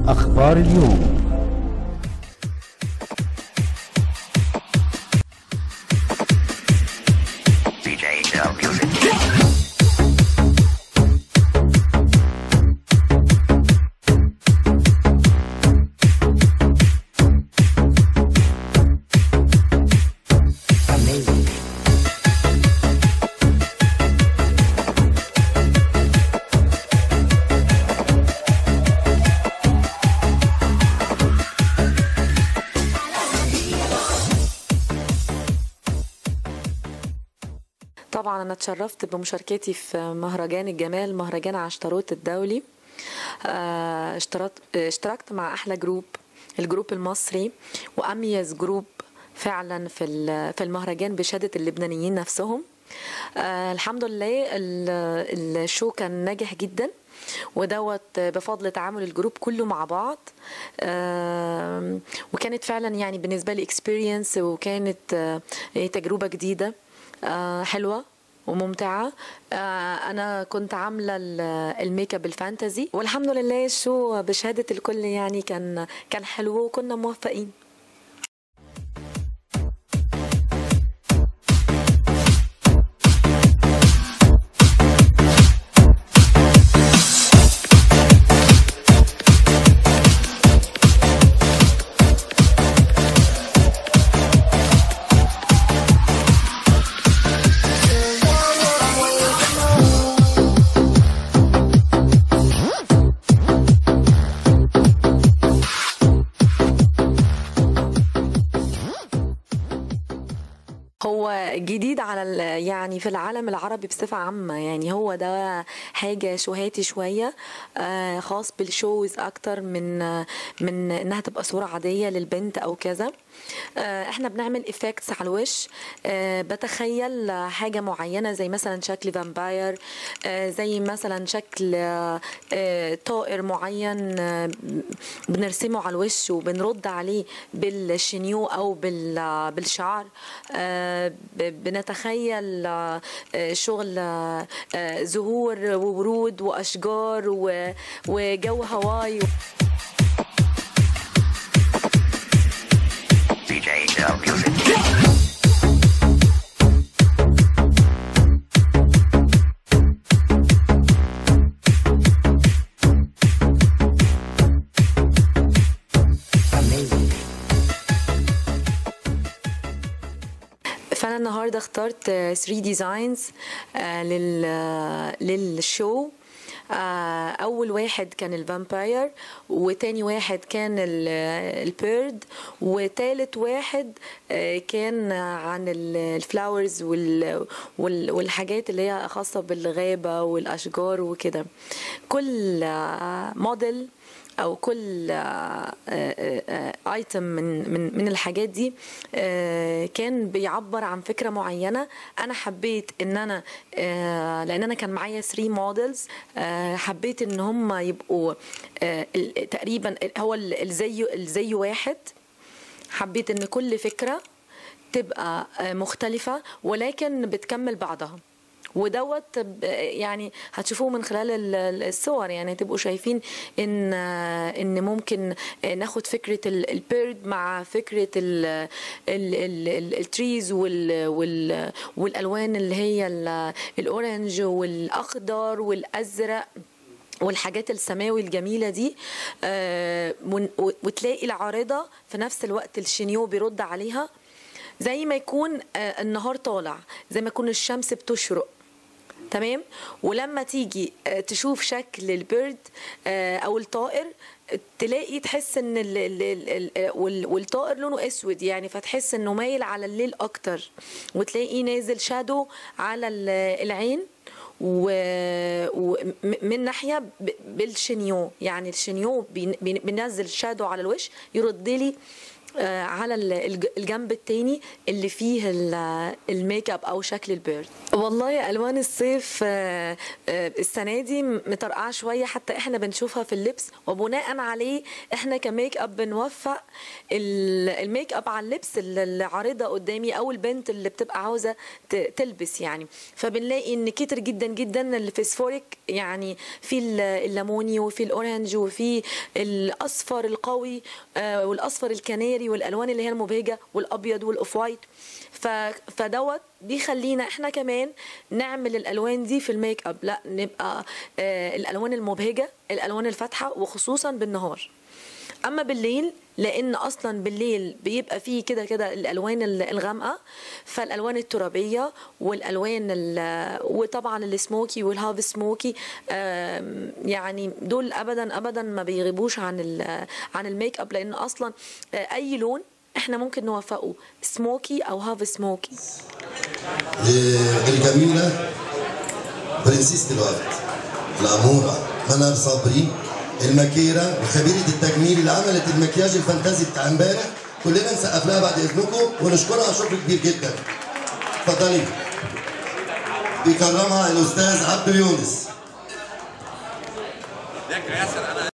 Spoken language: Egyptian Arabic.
أخبار اليوم DJ Del Music. طبعا انا اتشرفت بمشاركتي في مهرجان الجمال مهرجان عشتروت الدولي آه، اشتركت اشتركت مع احلى جروب الجروب المصري واميز جروب فعلا في ال- في المهرجان بشهاده اللبنانيين نفسهم آه، الحمد لله ال- الشو كان ناجح جدا ودوت بفضل تعامل الجروب كله مع بعض آم، وكانت فعلا يعني بالنسبه لي اكسبيرينس وكانت آه، تجربه جديده آه، حلوه وممتعة آه، أنا كنت عاملة ال- الميك اب الفانتزي والحمد لله الشو بشهادة الكل يعني كان كان حلو وكنا موفقين هو جديد على ال- يعني في العالم العربي بصفة عامة يعني هو ده حاجة شوهاتي شوية آه، خاص بالشوز أكتر من آه، من إنها تبقى صورة عادية للبنت أو كذا آه، احنا بنعمل افكتس على الوش آه، بتخيل حاجة معينة زي مثلا شكل فامباير آه، زي مثلا شكل آه، آه، طائر معين آه، بنرسمه على الوش وبنرد عليه بالشنيو او بال- بالشعر آه، ب- بنتخيل آه، آه، شغل آه، آه، زهور وورود واشجار و- وجو هواي DJ Del Music. فانا النهارده اخترت 3 ديزاينز لل للشو آه، اول واحد كان الفامباير وتاني واحد كان ال- البيرد وتالت واحد آه، كان عن ال- الفلاورز وال- وال- والحاجات اللي هي خاصه بالغابه والاشجار وكده كل آه، موديل او كل ايتم من من من الحاجات دي آه، كان بيعبر عن فكره معينه انا حبيت ان انا آه، لان انا كان معايا 3 موديلز حبيت ان هم يبقوا آه، ال- تقريبا هو ال- الزي الزي واحد حبيت ان كل فكره تبقى آه، مختلفه ولكن بتكمل بعضها ودوت ب- يعني هتشوفوه من خلال ال- ال- الصور يعني تبقوا شايفين ان ان ممكن ناخد فكره ال- البيرد مع فكره ال- ال- ال- ال- التريز وال- وال- والالوان اللي هي ال- الاورنج والاخضر والازرق والحاجات السماوي الجميله دي آه، ون- و- وتلاقي العارضه في نفس الوقت الشنيو بيرد عليها زي ما يكون آه، النهار طالع زي ما يكون الشمس بتشرق تمام ولما تيجي آه، تشوف شكل البيرد آه، او الطائر آه، تلاقي تحس ان ال ال ال ال وال- والطائر لونه اسود يعني فتحس انه مايل على الليل اكتر وتلاقيه نازل شادو على ال- العين ومن ناحيه ب- بالشنيو يعني الشنيو بين- بين- بينزل شادو على الوش يرد لي آه، على ال- الج- الجنب التاني اللي فيه ال- الميك اب او شكل البيرد والله الوان الصيف آه، آه، السنه دي مطرقعه شويه حتى احنا بنشوفها في اللبس وبناء عليه احنا كميك اب بنوفق ال- الميك اب على اللبس اللي اللي عارضه قدامي او البنت اللي بتبقى عاوزه ت- تلبس يعني فبنلاقي ان كتر جدا جدا الفسفوريك يعني في ال- الليموني وفي الاورنج وفي الاصفر القوي آه، والاصفر الكناري والالوان اللي هي المبهجه والابيض والاوف وايت ف- فدوت بيخلينا احنا كمان نعمل الالوان دي في الميك اب لا نبقى آه، الالوان المبهجه الالوان الفاتحه وخصوصا بالنهار اما بالليل لان اصلا بالليل بيبقى فيه كده كده الالوان ال- الغامقه فالالوان الترابيه والالوان ال- وطبعا السموكي والهاف سموكي آم، يعني دول ابدا ابدا ما بيغيبوش عن ال- عن الميك اب لان اصلا آه، اي لون احنا ممكن نوفقه سموكي او هاف سموكي الجميلة برنسيسة الوقت الأمورة منار صبري المكيرة وخبيرة التجميل اللي عملت المكياج الفانتازي بتاع امبارح كلنا نسقف لها بعد إذنكم ونشكرها شكر كبير جدا اتفضلي بيكرمها الأستاذ عبد يونس